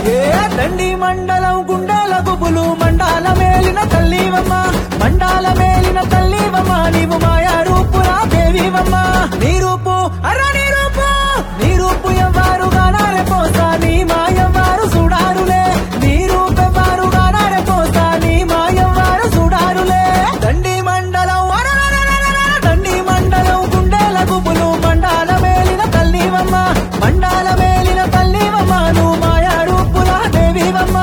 ఏ దండి మండలం గుండెల గుబులు మండాల మేలిన తల్లివమ్మ మండాల మేలిన తల్లివమ్మ నీవు మాయా రూపురా దేవివమ్మ నీ రూపు అర నీ రూపు నీ రూపు ఎవ్వారు గానారే పోసా నీ మాయవ్వారు చూడారులే నీ రూపెవ్వారు గానారే పోసా నీ మాయవ్వారు చూడారులే దండి మండలం అరరరరరర, దండి మండలం గుండెల గుబులు మండాల మేలిన తల్లివమ్మ మండాల మేలిన తల్లివమ్మ నువ్వు మాయా రూపురా దేవివమ్మ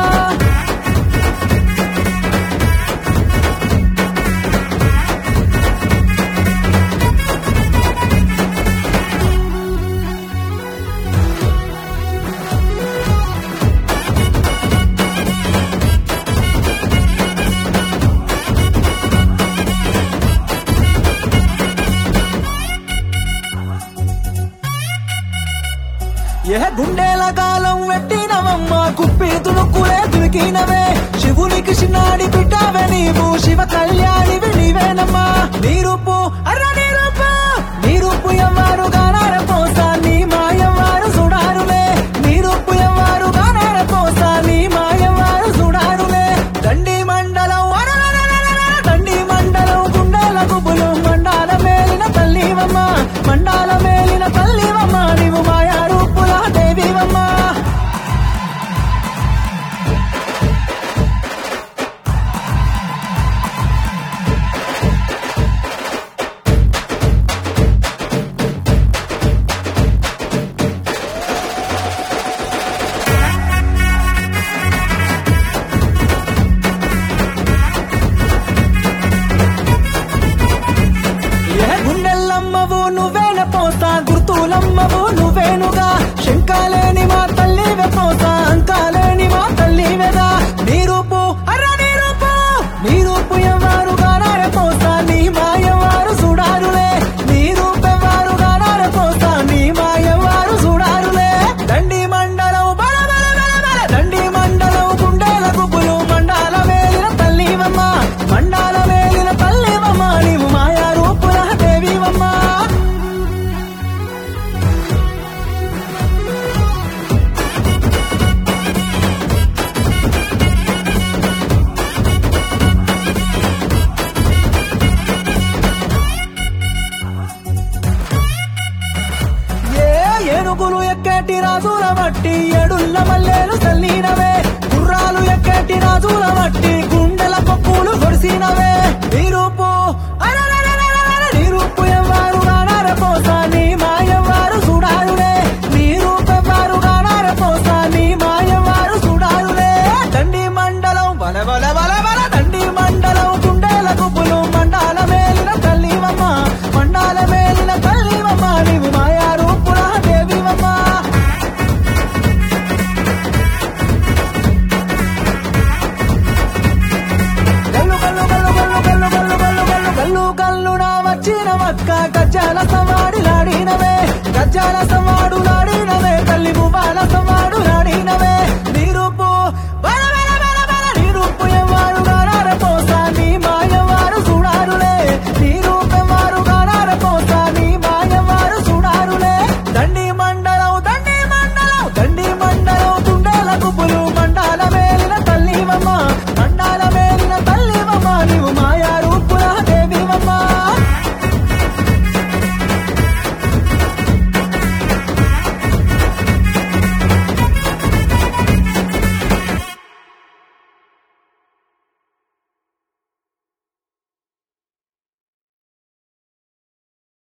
ఏ గుండెల కాలం వెట్టినవమ్మ కుప్పి తుణుకులే దురికినవే శివునికి చిన్నాడి బిడ్డవే నీవు శివ కళ్యాణివి నీవేనమ్మా నీ రూపు అర్ర నీ రూపు నీ రూపు ఎవ్వారు గానార పోసా నీ మాయవ్వారు చూడారులే నీ రూపు ఎవ్వారు గానార పోసా నీ మాయవ్వారు చూడారులే దండి మండలం అరరరరరర, దండి మండలం గుండెల గుబులు మండాల మేలిన తల్లివమ్మ మండాల మేలిన తల్లివమ్మ నీవు మాయా రూపుల దేవివమ్మ ఏ గుండెల్లమ్మవు నువ్వేన పోతా గుర్తులమ్మవు నువ్వేనుగా శంకాలేని మా తల్లివే పోతా అంకాలేని మా తల్లివేగా నీ రూపు అర్ర నీ రూపు నీ రూపు ఎవ్వారు గానార పోతా నీ మాయవారు చూడారులే నీ రూపెవ్వారు గానార పోతా నీ మాయవారు చూడారులే దండి మండలం బల బల బల బల దండి మండలం గుండెల గుబులు మండాల వేలిన తల్లివమ్మ మండాల వేలిన తల్లివమ్మ నీవు మాయా రూపుల దేవివమ్మ ఏ ఏనుగులు ఎక్కటి రాజుల మట్టి ఎడుల్ల మల్లెలు చల్లినవే గుర్రాలు ఎక్కటి రాజుల మట్టి గుండెల పప్పులు కొరిసినవే మీరు